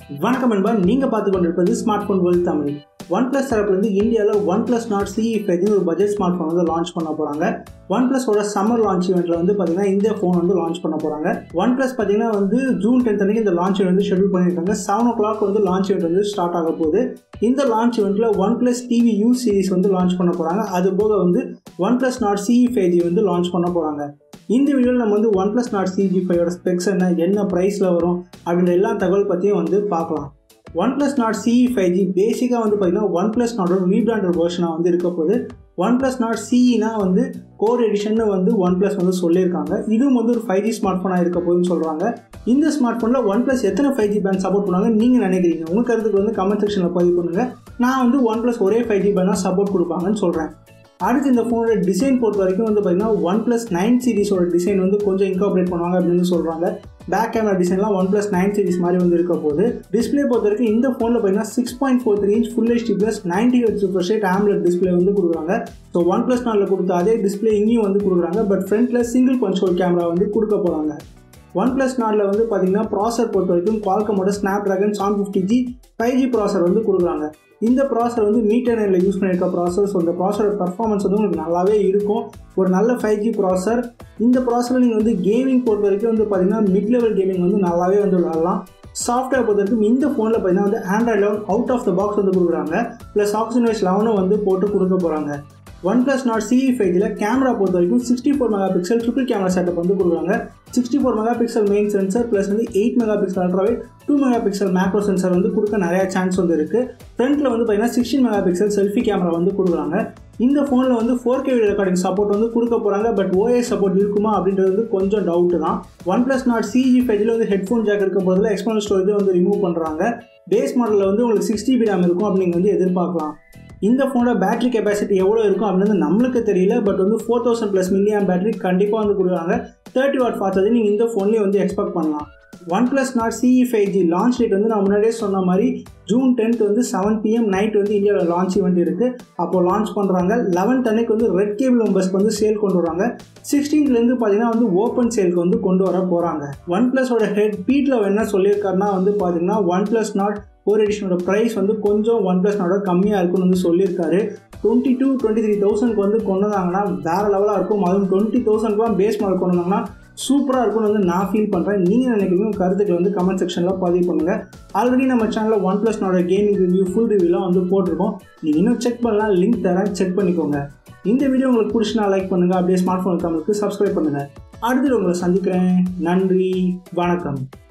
வணக்கம் நண்பா நீங்கள் பார்த்து கொண்டிருப்பது smart phone world Tamil OnePlus தரப்புலேருந்து இந்தியாவில் ஒன் ப்ளஸ் நாட் சிஇ ஃபைவ்னு ஒரு பட்ஜெட் ஸ்மார்ட் ஃபோன் வந்து லான்ச் பண்ண போகிறாங்க ஒன் ப்ளஸோட சம்மர் லான்ச் இவெண்ட்டில் வந்து பார்த்தீங்கன்னா இந்த ஃபோன் வந்து லான்ச் பண்ண போகிறாங்க ஒன் ப்ளஸ் பார்த்தீங்கன்னா வந்து ஜூன் டென்த் அன்றைக்கி இந்த லான்ச் வந்து ஷெடியூல் பண்ணியிருக்காங்க செவன் ஓ கிளாக் வந்து லான்ச் இவெண்ட் வந்து ஸ்டார்ட் ஆக போகுது இந்த லான்ச் இவெண்ட்டில் OnePlus TV U series வந்து லான்ச் பண்ண போகிறாங்க அது போக வந்து OnePlus Nord CE five G வந்து லான்ச் பண்ண போகிறாங்க இந்த வீடியோவில் நம்ம வந்து ஒன் ப்ளஸ் நாட் சிஜி ஃபைவோட ஸ்பெக்ஸ் என்ன என்ன ப்ரைஸில் வரும் அப்படின்ற எல்லா தகவல் பற்றியும் வந்து பார்க்கலாம் OnePlus Nord CE five G பேசிக்காக வந்து பார்த்திங்கன்னா ஒன் ப்ளஸ் நாட்டோட ரீபிராண்டட் வெர்ஷனாக வந்து இருக்க போது ஒன் ப்ளஸ் நாட் சிஇனா வந்து கோர் எடிஷன் வந்து ஒன் ப்ளஸ் வந்து சொல்லியிருக்காங்க இதுவும் வந்து ஒரு ஃபைவ் ஜி ஸ்மார்ட் ஃபோனாக இருக்க போதுன்னு சொல்கிறாங்க இந்த ஸ்மார்ட் ஃபோனில் ஒன் ப்ளஸ் எத்தனை ஃபைவ் ஜி பேண்ட் சப்போர்ட் பண்ணுவாங்க நீங்கள் நினைக்கிறீங்க உங்கள் கருத்துக்கு வந்து கமெண்ட் செக்ஷனில் பதிவு பண்ணுங்கள் நான் வந்து ஒன் ப்ளஸ் ஒரே ஃபைவ் ஜி பேண்டாக சப்போர்ட் கொடுப்பாங்கன்னு சொல்கிறேன் அடுத்து இந்த ஃபோனோட டிசைன் பொறுத்த வரைக்கும் வந்து பார்த்தீங்கன்னா ஒன் ப்ளஸ் நைன் சீரிஸோட டிசைன் வந்து கொஞ்சம் இன்காப்ரேட் பண்ணுவாங்க அப்படின்னு சொல்கிறாங்க பேக் கேமரா டிசைன்லாம் ஒன் ப்ளஸ் நைன் சீரிஸ் மாதிரி வந்து இருக்க போது டிஸ்பிளே பொறுத்த வரைக்கும் இந்த ஃபோனில் பார்த்தீங்கன்னா six point four three inch full HD plus ninety eight super shade AMOLED display வந்து கொடுக்குறாங்க ஸோ ஒன் ப்ளஸ் நாலில் கொடுத்த அதே டிஸ்பிளே இங்கேயும் வந்து கொடுக்குறாங்க பட் ஃப்ரண்ட்டில் சிங்கிள் பஞ்ச் கேமரா வந்து கொடுக்க போகிறாங்க ஒன் ப்ளஸ் நாட்டில் வந்து பார்த்தீங்கன்னா ப்ராசர் பொறுத்த வரைக்கும் குவால்கமோட Snapdragon seven fifty G five G processor வந்து கொடுக்குறாங்க இந்த ப்ராசர் வந்து மீட்டர் நைனில் யூஸ் பண்ணியிருக்க ப்ராசர் ஸோ இந்த ப்ராசரோட பர்ஃபார்மன்ஸ் வந்து உங்களுக்கு நல்லாவே இருக்கும் ஒரு நல்ல ஃபைவ் ஜி ப்ராசர் இந்த ப்ராசரில் நீங்கள் வந்து கேமிங் பொறுத்த வரைக்கும் வந்து பார்த்தீங்கன்னா மிட் லெவல் கேமிங் வந்து நல்லாவே வந்து விளாடலாம் சாஃப்ட்வேர் பொறுத்த வரைக்கும் இந்த ஃபோனில் பார்த்தீங்கன்னா வந்து Android eleven out of the box வந்து கொடுக்குறாங்க ப்ளஸ் ஆக்சிஜன் வைஸ் லெவனும் வந்து போட்டு கொடுக்க போகிறாங்க ஒன் ப்ளஸ் நாட் சிஇ ஃபைவ்ல கேமரா பொறுத்த வரைக்கும் sixty four megapixel triple camera setup வந்து கொடுக்குறாங்க sixty four megapixel main sensor plus வந்து eight megapixel ultrawide two megapixel macro sensor வந்து கொடுக்க நிறையா சான்ஸ் வந்து இருக்குது ஃப்ரண்ட்டில் வந்து பார்த்தீங்கன்னா sixteen megapixel selfie camera வந்து கொடுக்குறாங்க இந்த ஃபோனில் வந்து four K video recording support வந்து கொடுக்க போகிறாங்க பட் ஓஎஸ் சப்போர்ட் இருக்குமா அப்படின்றது வந்து கொஞ்சம் டவுட்டு தான் ஒன் ப்ளஸ் நாட் சிஜி ஃபைவ்ல வந்து ஹெட்ஃபோன் ஜாக் இருக்க போதில் எக்ஸ்டர்னல் ஸ்டோரேஜ் வந்து ரிமூவ் பண்ணுறாங்க பேஸ் மாடலில் வந்து உங்களுக்கு சிக்ஸ் ஜிபி ரேம் இருக்கும் அப்படின்னு வந்து எதிர்பார்க்கலாம் இந்த ஃபோனோட பேட்டரி கெப்பாசிட்டி எவ்வளோ இருக்கும் அப்படின்னு நம்மளுக்கு தெரியல பட் வந்து four thousand plus milliamp battery கண்டிப்பாக வந்து கொடுக்குறாங்க தேர்ட்டி வாட் ஃபாஸ்ட் சார்ஜ் நீங்கள் இந்த ஃபோன்லேயே வந்து எக்ஸ்பெக்ட் பண்ணலாம் OnePlus Nord CE five G launch date வந்து நான் முன்னாடியே சொன்ன மாதிரி ஜூன் டென்த் வந்து செவன் பிஎம் நைட் வந்து இந்தியாவில் லான்ச் ஈவெண்ட் இருக்குது அப்போது லான்ச் பண்ணுறாங்க லெவன்த் அன்னைக்கு வந்து ரெட் கேபிள் மெம்பர்ஸ்க்கு வந்து சேல் கொண்டு வராங்க சிக்ஸ்டீன்த்லேருந்து பார்த்தீங்கன்னா வந்து ஓப்பன் சேலுக்கு வந்து கொண்டு வர போகிறாங்க ஒன் ப்ளஸோட ஹெட் பீட்டில் என்ன சொல்லியிருக்காருன்னா வந்து பார்த்தீங்கன்னா ஒன் ப்ளஸ் நாட் ஃபோர் எடிஷனோட ப்ரைஸ் வந்து கொஞ்சம் ஒன் ப்ளஸ் நாட்டோட கம்மியாக இருக்குன்னு வந்து சொல்லியிருக்காரு டுவெண்ட்டி டூ டுவெண்ட்டி த்ரீ தௌசண்ட்க்கு வந்து கொண்டு வந்தாங்கன்னா வேறு லெவலாக இருக்கும் அதுவும் டுவெண்ட்டி தௌசண்ட்க்குலாம் பேஸ் மாடல் கொண்டு வந்தாங்கன்னா சூப்பராக இருக்கும்னு வந்து நான் ஃபீல் பண்ணுறேன் நீங்கள் நினைக்கிறீங்க உங்கள் கருத்துக்களை வந்து கமெண்ட் செக்ஷனில் பதிவு பண்ணுங்கள் ஆல்ரெடி நம்ம சேனலில் OnePlus Nord gaming review full ரிவ்யூலாம் வந்து போட்டிருக்கோம் நீங்கள் இன்னும் செக் பண்ணலாம் லிங்க் தரேன் செக் பண்ணிக்கோங்க இந்த வீடியோ உங்களுக்கு பிடிச்சினா லைக் பண்ணுங்கள் அப்படியே ஸ்மார்ட் ஃபோன் தமிழுக்கு சப்ஸ்கிரைப் பண்ணுங்கள் அடுத்து உங்களை சந்திக்கிறேன் நன்றி வணக்கம்